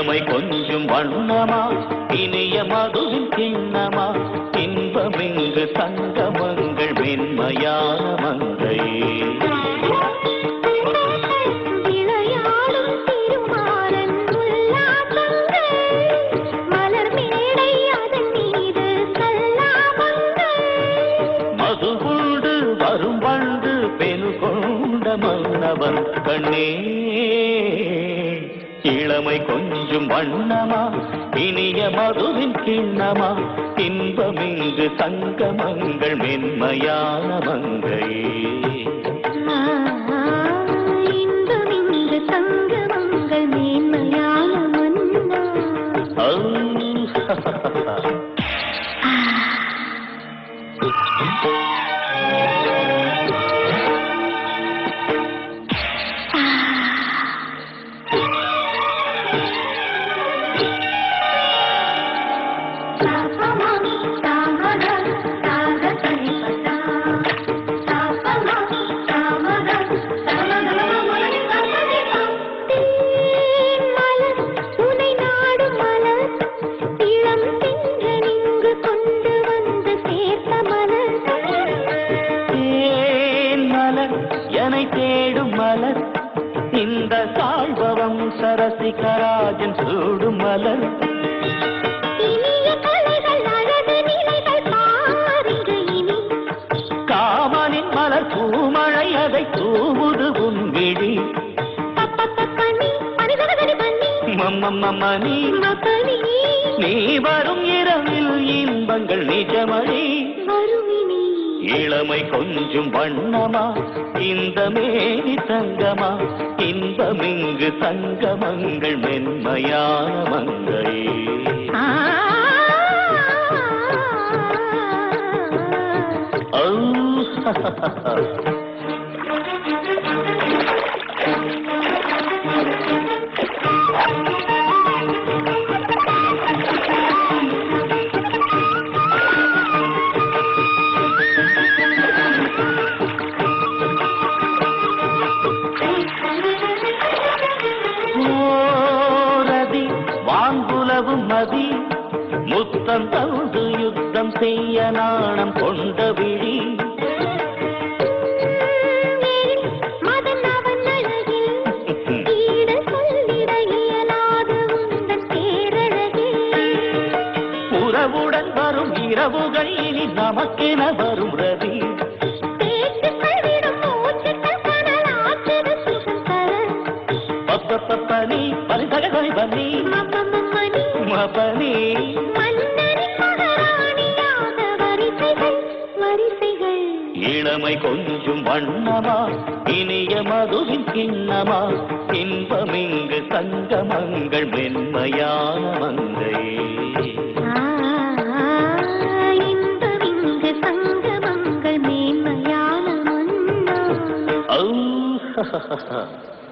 இளமை கொஞ்சம் வண்ணமா இனிய மதுவின் கிண்ணமா இன்பமிங்கு சங்கமங்கள் மென்மையான மங்கை விளையாடும் திருமாறன் உல்லாசங்கள் மலர் மேடை அதன் மீது சல்லாபங்கள் மது கொண்டு வரும் வண்டு பெணு கொண்ட மன்னவன் கண்ணே இளமை கொஞ்சம் வண்ணமா இனிய மதுவின் கிண்ணமா இன்பமிங்கு சங்கமங்கள் மென்மையான மங்கை இன்பமிங்கு சங்கமங்கள் மேன்மையான மன்னா ஔ. உனை நாடும் மலர் இளம் திங்களிங்கு கொண்டு வந்து சேர்த்த மலர் ஏன் மலர் எனை தேடும் மலர் இந்த சாழ்பவம் சரசிகராஜன் சூடும் மலர் இனிய கலைகள் அழகு நிலைகள் பாருங்க இனி காமனின் மலர் பூமழை அதை தூவுது உன் விழி பனி பனிதகதடி பனி மம்மம்மணி மகனி நீ வரும் இரவில் இன்பங்கள் நிஜமணி வருமினி இளமை கொஞ்சம் வண்ணமா இந்த மேனி தங்கமா இன்பமிங்கு சங்கமங்கள் மென்மையான மங்கை ஆ ஔ. ஓரதி வாங்குலவும் மதி முத்தம் தந்து யுத்தம் செய்ய நாணம் கொண்ட விழி மதன் அவன் அழகில் ஈடு சொல்லிட இயலாது உந்தன் பேரழகில் உறவுடன் வரும் இரவுகள் இனி நமக்கென வரும் ரதி பேச்சுக்கள் விடும் மூச்சுக்கள் கனலாக்குது சுகம் தர பப்பப்பனி பரிசகை பனி மமமமணி மபனி மன்னரின் மகாராணியாக வரிசைகள் வரிசைகள் இளமை கொஞ்சம் வண்ணமா இனிய மதுவின் கிண்ணமா இன்பமிங்கு சங்கமங்கள் மென்மையான மங்கை ஆ, இன்பமிங்கு சங்கமங்கள் மேன்மையான மன்னா ஔ